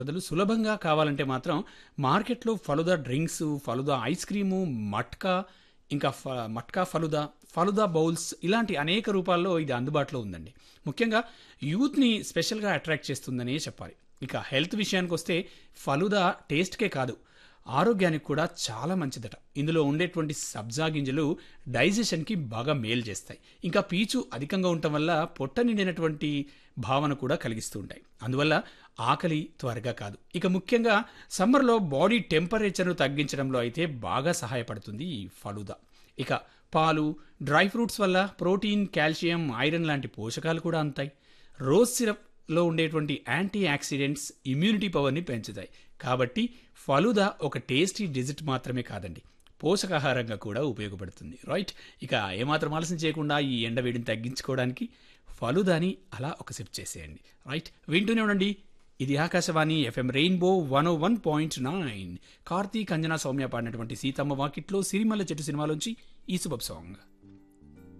బదులు సులభంగా కావాలంటే మాత్రం మార్కెట్లో falooda drinks falooda ice cream matka ఇంకా ఫ మట్కా ఫలుదా ఫలుదా బౌల్స్ ఇలాంటి అనేక రూపాల్లో ఇది అందుబాటులో ఉందండి ముఖ్యంగా యూత్ని స్పెషల్గా అట్రాక్ట్ చేస్తుందనే చెప్పాలి ఇక హెల్త్ విషయానికి వస్తే ఫలుదా టేస్ట్కే కాదు ఆరోగ్యానికి కూడా చాలా మంచిదట ఇందులో ఉండేటువంటి సబ్జా గింజలు డైజెషన్కి బాగా మేలు చేస్తాయి ఇంకా పీచు అధికంగా ఉండటం వల్ల పొట్ట నిండినటువంటి భావన కూడా కలిగిస్తూ ఉంటాయి అందువల్ల ఆకలి త్వరగా కాదు ఇక ముఖ్యంగా సమ్మర్లో బాడీ టెంపరేచర్ను తగ్గించడంలో అయితే బాగా సహాయపడుతుంది ఈ ఫలుదా ఇక పాలు డ్రై ఫ్రూట్స్ వల్ల ప్రోటీన్ కాల్షియం ఐరన్ లాంటి పోషకాలు కూడా అందుతాయి రోజ్ సిరప్లో ఉండేటువంటి యాంటీ ఆక్సిడెంట్స్ ఇమ్యూనిటీ పవర్ని పెంచుతాయి కాబట్టి ఫలుదా ఒక టేస్టీ డిజిట్ మాత్రమే కాదండి పోషకాహారంగా కూడా ఉపయోగపడుతుంది రైట్ ఇక ఏమాత్రం ఆలస్యం చేయకుండా ఈ ఎండవేడిని తగ్గించుకోవడానికి ఫలుదాని అలా ఒక సిప్ చేసేయండి రైట్ వింటూనే ఉండండి ఇది Akashvani FM rainbow one O one point nine Karthik Anjana Soumya పాడినటువంటి సీతమ్మ వాకిట్లో సిరిమల్ల చెట్టు సినిమాలోంచి ఈ శుభ సాంగ్